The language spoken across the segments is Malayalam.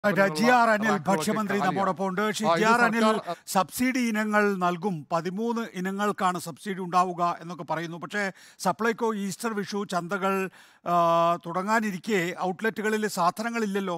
ജി ആർ അനിൽ റാക്കുകളൊക്കെ ഭക്ഷ്യമന്ത്രി കാലിയാണ്. നമ്മോടൊപ്പം ഉണ്ട് ശ്രീ ആ, ജി ഇത് ആർ അനിൽ സർക്കാർ, സബ്സിഡി ഇനങ്ങൾ നൽകും പതിമൂന്ന് ഇനങ്ങൾക്കാണ് സബ്സിഡി ഉണ്ടാവുക എന്നൊക്കെ പറയുന്നു പക്ഷേ സപ്ലൈകോ ഈസ്റ്റർ വിഷു ചന്തകൾ ആ, തുടങ്ങാനിരിക്കെ ഔട്ട്ലെറ്റുകളിൽ സാധനങ്ങളില്ലല്ലോ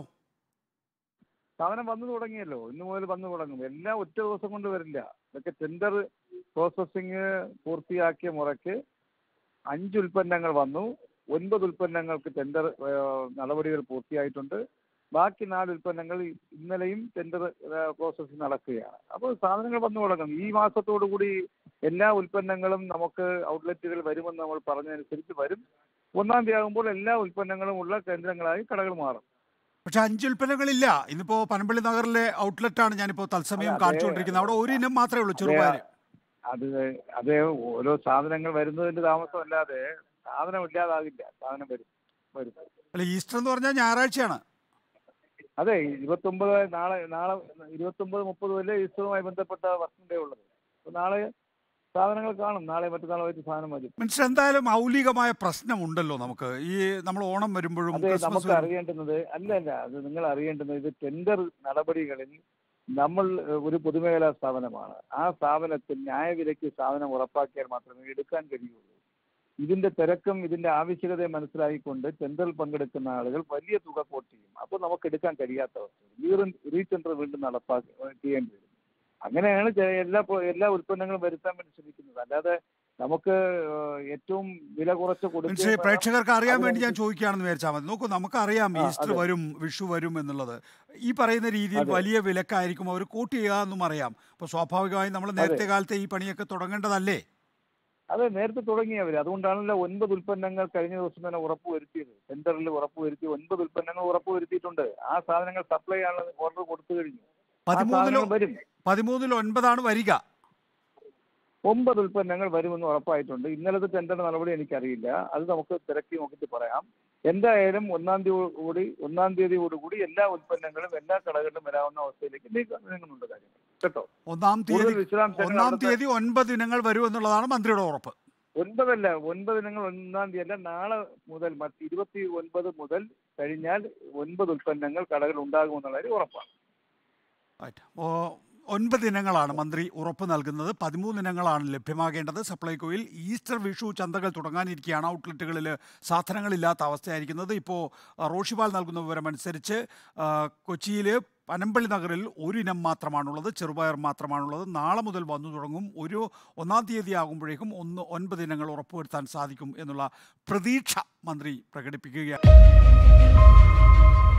സാധനം വന്നു തുടങ്ങിയല്ലോ ഇന്ന് മുതൽ വന്നു തുടങ്ങും എല്ലാം ഒറ്റ ദിവസം കൊണ്ട് വരില്ല ഇതൊക്കെ ടെൻഡർ പ്രോസസ്സിങ് പൂർത്തിയാക്കിയ മുറയ്ക്ക് അഞ്ച് ഉൽപ്പന്നങ്ങൾ വന്നു ഒൻപത് ഉൽപ്പന്നങ്ങൾക്ക് ടെൻഡർ നടപടികൾ പൂർത്തിയായിട്ടുണ്ട് ബാക്കി നാല് ഉൽപ്പന്നങ്ങൾ ഇന്നലെയും ടെൻഡർ പ്രോസസ്സിംഗ് നടക്കുകയാണ് അപ്പോൾ സാധനങ്ങൾ വന്നു തുടങ്ങും ഈ മാസത്തോടു കൂടി എല്ലാ ഉൽപ്പന്നങ്ങളും നമുക്ക് ഔട്ട്ലെറ്റുകൾ വരുമെന്ന് നമ്മൾ പറഞ്ഞതനുസരിച്ച് വരും ഒന്നാം തീയതി ആകുമ്പോൾ എല്ലാ ഉൽപ്പന്നങ്ങളും ഉള്ള കേന്ദ്രങ്ങളായി കടകൾ മാറും പക്ഷെ അഞ്ച് ഉൽപ്പന്നങ്ങളില്ല ഇന്നിപ്പോ പനമ്പള്ളി നഗറിലെ ഔട്ട്ലെറ്റാണ് ഞാനിപ്പോ തത്സമയം അതെ, കാണിച്ചുകൊണ്ടിരിക്കുന്നത് അവിടെ ഒരു ഇനം മാത്രമേ ഉള്ളൂ ചെറുപയർ അത് അത് ഓരോ സാധനങ്ങൾ വരുന്നതിന്റെ താമസമല്ലാതെ സാധനം ഇല്ലാതാകില്ല സാധനം വരും വരും അല്ല ഈസ്റ്റർ എന്ന് പറഞ്ഞാൽ ഞായറാഴ്ചയാണ് അതെ ഇരുപത്തൊമ്പത് നാളെ നാളെ ഇരുപത്തൊമ്പത് മുപ്പത് വരെ ഈസ്റ്ററുമായി ബന്ധപ്പെട്ട വർഷം ഡേ ഉള്ളത് അപ്പോൾ നാളെ സാധനങ്ങൾ കാണും നാളെ മറ്റന്നാളായിട്ട് സാധനം വരും മനുഷ്യർ എന്തായാലും മൗലികമായ പ്രശ്നമുണ്ടല്ലോ നമുക്ക് ഈ നമ്മൾ ഓണം വരുമ്പോഴും അതെ ക്രിസ്മസ് നമുക്ക് വരുമ്പോഴും അറിയേണ്ടുന്നത് അല്ല അല്ല അത് നിങ്ങൾ അറിയേണ്ടുന്നത് ഇത് ടെൻഡർ നടപടികളിൽ നമ്മൾ ഏഹ്, ഒരു പൊതുമേഖലാ സ്ഥാപനമാണ് ആ സ്ഥാപനത്തിൽ ന്യായവിലയ്ക്ക് സാധനം ഉറപ്പാക്കിയാൽ മാത്രമേ എടുക്കാൻ കഴിയുള്ളൂ ഇതിന്റെ തിരക്കും ഇതിന്റെ ആവശ്യകതയും മനസ്സിലാക്കിക്കൊണ്ട് ടെൻഡറിൽ പങ്കെടുക്കുന്ന ആളുകൾ വലിയ തുക കോട്ട് ചെയ്യും അപ്പോൾ നമുക്ക് എടുക്കാൻ കഴിയാത്ത അവസ്ഥ റീടെൻഡർ വീണ്ടും നടപ്പാക്കി ചെയ്യേണ്ടി വരും അങ്ങനെയാണ് ചെ- എല്ലാ പ്രോ- എല്ലാ ഉൽപ്പന്നങ്ങളും വരുത്താൻ വേണ്ടി ശ്രമിക്കുന്നത് അല്ലാതെ നമുക്ക് ഏഹ്, ഏറ്റവും വില കുറച്ച് മനുഷ്യ കൊടുക്കുക പ്രേക്ഷകർക്ക് അറിയാൻ വേണ്ടി ഞാൻ അതിനനുസരിച്ച് ചോദിക്കുകയാണെന്ന് വിചാരിച്ചാൽ മതി നോക്കൂ നമുക്കറിയാം ആ, ഈസ്റ്റർ അതെ. വരും വിഷു വരും എന്നുള്ളത് ഈ പറയുന്ന രീതിയിൽ അതെ. വലിയ വിലക്കായിരിക്കും അവർ കൂട്ടി ചെയ്യുക എന്നും അറിയാം അപ്പോൾ സ്വാഭാവികമായും നമ്മൾ നേരത്തെ കാലത്തെ ഈ പണിയൊക്കെ തുടങ്ങേണ്ടതല്ലേ അത് നേരത്തെ തുടങ്ങിയവർ അതുകൊണ്ടാണല്ലോ ഒൻപത് ഉൽപ്പന്നങ്ങൾ കഴിഞ്ഞ ദിവസം തന്നെ ഉറപ്പ് വരുത്തിയത് ടെൻഡറിൽ ഉറപ്പ് വരുത്തി ഒൻപത് ഉൽപ്പന്നങ്ങൾ ഉറപ്പ് വരുത്തിയിട്ടുണ്ട് ആ സാധനങ്ങൾ സപ്ലൈ ചെയ്യാനുള്ള ഓർഡർ കൊടുത്തു കഴിഞ്ഞു ആ പതിമൂന്നിലോ സാധനങ്ങൾ വരും പതിമൂന്നിൽ ഒൻപതാണ് വരിക ഒമ്പത് ഉൽപ്പന്നങ്ങൾ വരുമെന്ന് ഉറപ്പായിട്ടുണ്ട് ഇന്നലത്തെ ടെൻഡർ നടപടി എനിക്കറിയില്ല അത് നമുക്ക് തിരക്കി നോക്കിയിട്ട് പറയാം എന്തായാലും ഒന്നാം തീയതി കൂടി ഒന്നാം തീയതിയോടുകൂടി എല്ലാ ഉൽപ്പന്നങ്ങളും എല്ലാ കടകളിലും വരാവുന്ന അവസ്ഥയിലേക്ക് നീക്ക- നീങ്ങുന്നുണ്ട് കാര്യങ്ങൾ കേട്ടോ ഒന്നാം തീയതി കൂടുതൽ വിശദാംശങ്ങൾ ഒന്നാം അവിടുത്തെ- തീയതി ഒൻപത് ഇനങ്ങൾ വരും എന്നുള്ളതാണ് മന്ത്രിയുടെ ഉറപ്പ് ഒൻപതല്ല ഒൻപത് നിങ്ങൾ ഒന്നാം തീയതി അല്ല നാളെ മുതൽ മറ്റ് ഇരുപത്തി ഒൻപത് മുതൽ കഴിഞ്ഞാൽ ഒൻപത് ഉൽപ്പന്നങ്ങൾ കടകൾ ഉണ്ടാകുമെന്നുള്ള കാര്യം ഉറപ്പാണ് Right. ഓ, ഒൻപത് ഇനങ്ങളാണ് മന്ത്രി ഉറപ്പ് നൽകുന്നത് പതിമൂന്ന് ഇനങ്ങളാണ് ലഭ്യമാകേണ്ടത് സപ്ലൈകോയിൽ ഈസ്റ്റർ വിഷു ചന്തകൾ തുടങ്ങാനിരിക്കുകയാണ് ഔട്ട്ലെറ്റുകളിൽ സാധനങ്ങളില്ലാത്ത അവസ്ഥയായിരിക്കുന്നത് ഇപ്പോൾ ആ, റോഷിപാൽ നൽകുന്ന വിവരമനുസരിച്ച് ആ, കൊച്ചിയിൽ പനമ്പള്ളി നഗറിൽ ഒരു ഇനം മാത്രമാണുള്ളത് ചെറുപയർ മാത്രമാണുള്ളത് നാളെ മുതൽ വന്നു തുടങ്ങും ഒരു ഒന്നാം തീയതി ആകുമ്പോഴേക്കും ഒന്ന് ഒൻപത് ഇനങ്ങൾ ഉറപ്പുവരുത്താൻ സാധിക്കും എന്നുള്ള പ്രതീക്ഷ മന്ത്രി പ്രകടിപ്പിക്കുകയാണ്